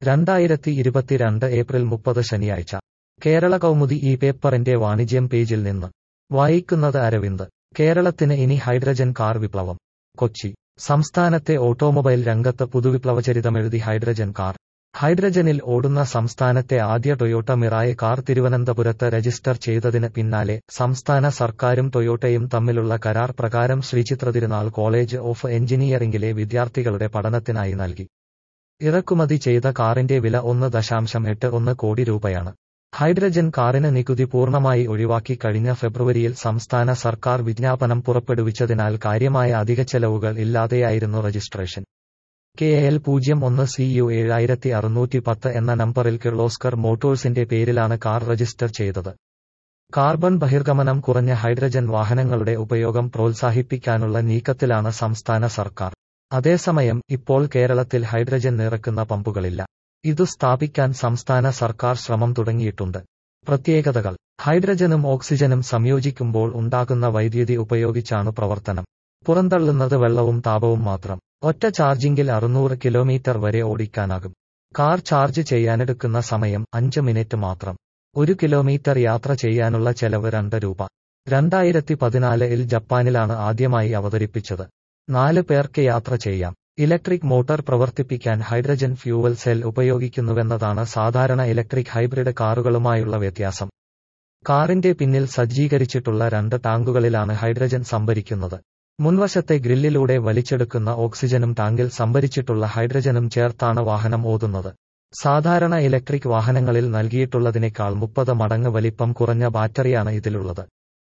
രണ്ടായിരത്തി ഇരുപത്തിരണ്ട് ഏപ്രിൽ മുപ്പത് ശനിയാഴ്ച കേരള കൗമുദി ഈ പേപ്പറിന്റെ വാണിജ്യം പേജിൽ നിന്ന് വായിക്കുന്നത് അരവിന്ദ് കേരളത്തിന് ഇനി ഹൈഡ്രജൻ കാർ വിപ്ലവം കൊച്ചി സംസ്ഥാനത്തെ ഓട്ടോമൊബൈൽ രംഗത്ത് പുതുവിപ്ലവചരിതമെഴുതി ഹൈഡ്രജൻ കാർ ഹൈഡ്രജനിൽ ഓടുന്ന സംസ്ഥാനത്തെ ആദ്യ ടൊയോട്ട മിറായ കാർ തിരുവനന്തപുരത്ത് രജിസ്റ്റർ ചെയ്തതിന് പിന്നാലെ സംസ്ഥാന സർക്കാരും ടൊയോട്ടയും തമ്മിലുള്ള കരാർ പ്രകാരം ശ്രീചിത്രതിരുനാൾ കോളേജ് ഓഫ് എഞ്ചിനീയറിംഗിലെ വിദ്യാർത്ഥികളുടെ പഠനത്തിനായി നൽകി ഇറക്കുമതി ചെയ്ത കാറിന്റെ വില ഒന്ന് ദശാംശം എട്ട് ഒന്ന് കോടി രൂപയാണ് ഹൈഡ്രജൻ കാറിന് നികുതി പൂർണ്ണമായി ഒഴിവാക്കി കഴിഞ്ഞ ഫെബ്രുവരിയിൽ സംസ്ഥാന സർക്കാർ വിജ്ഞാപനം പുറപ്പെടുവിച്ചതിനാൽ കാര്യമായ അധിക ചെലവുകൾ ഇല്ലാതെയായിരുന്നു രജിസ്ട്രേഷൻ കെ എൽ പൂജ്യം ഒന്ന് സി യു ഏഴായിരത്തി അറുന്നൂറ്റി പത്ത് എന്ന നമ്പറിൽ കിർലോസ്കർ മോട്ടോഴ്സിന്റെ പേരിലാണ് കാർ രജിസ്റ്റർ ചെയ്തത് കാർബൺ ബഹിർഗമനം കുറഞ്ഞ ഹൈഡ്രജൻ വാഹനങ്ങളുടെ ഉപയോഗം പ്രോത്സാഹിപ്പിക്കാനുള്ള നീക്കത്തിലാണ് സംസ്ഥാന സർക്കാർ അതേസമയം ഇപ്പോൾ കേരളത്തിൽ ഹൈഡ്രജൻ നിറക്കുന്ന പമ്പുകളില്ല ഇതു സ്ഥാപിക്കാൻ സംസ്ഥാന സർക്കാർ ശ്രമം തുടങ്ങിയിട്ടുണ്ട് പ്രത്യേകതകൾ ഹൈഡ്രജനും ഓക്സിജനും സംയോജിക്കുമ്പോൾ ഉണ്ടാകുന്ന വൈദ്യുതി ഉപയോഗിച്ചാണ് പ്രവർത്തനം പുറന്തള്ളുന്നത് വെള്ളവും താപവും മാത്രം ഒറ്റ ചാർജിംഗിൽ അറുന്നൂറ് കിലോമീറ്റർ വരെ ഓടിക്കാനാകും കാർ ചാർജ് ചെയ്യാനെടുക്കുന്ന സമയം അഞ്ച് മിനിറ്റ് മാത്രം ഒരു കിലോമീറ്റർ യാത്ര ചെയ്യാനുള്ള ചെലവ് രണ്ട് രൂപ രണ്ടായിരത്തി പതിനാലിൽ ജപ്പാനിലാണ് ആദ്യമായി അവതരിപ്പിച്ചത് നാല് പേർക്ക് യാത്ര ചെയ്യാം ഇലക്ട്രിക് മോട്ടോർ പ്രവർത്തിപ്പിക്കാൻ ഹൈഡ്രജൻ ഫ്യൂവൽ സെൽ ഉപയോഗിക്കുന്നുവെന്നതാണ് സാധാരണ ഇലക്ട്രിക് ഹൈബ്രിഡ് കാറുകളുമായുള്ള വ്യത്യാസം കാറിന്റെ പിന്നിൽ സജ്ജീകരിച്ചിട്ടുള്ള രണ്ട് ടാങ്കുകളിലാണ് ഹൈഡ്രജൻ സംഭരിക്കുന്നത് മുൻവശത്തെ ഗ്രില്ലിലൂടെ വലിച്ചെടുക്കുന്ന ഓക്സിജനും ടാങ്കിൽ സംഭരിച്ചിട്ടുള്ള ഹൈഡ്രജനും ചേർത്താണ് വാഹനം ഓതുന്നത് സാധാരണ ഇലക്ട്രിക് വാഹനങ്ങളിൽ നൽകിയിട്ടുള്ളതിനേക്കാൾ മുപ്പത് മടങ്ങ് വലിപ്പം കുറഞ്ഞ ബാറ്ററിയാണ് ഇതിലുള്ളത്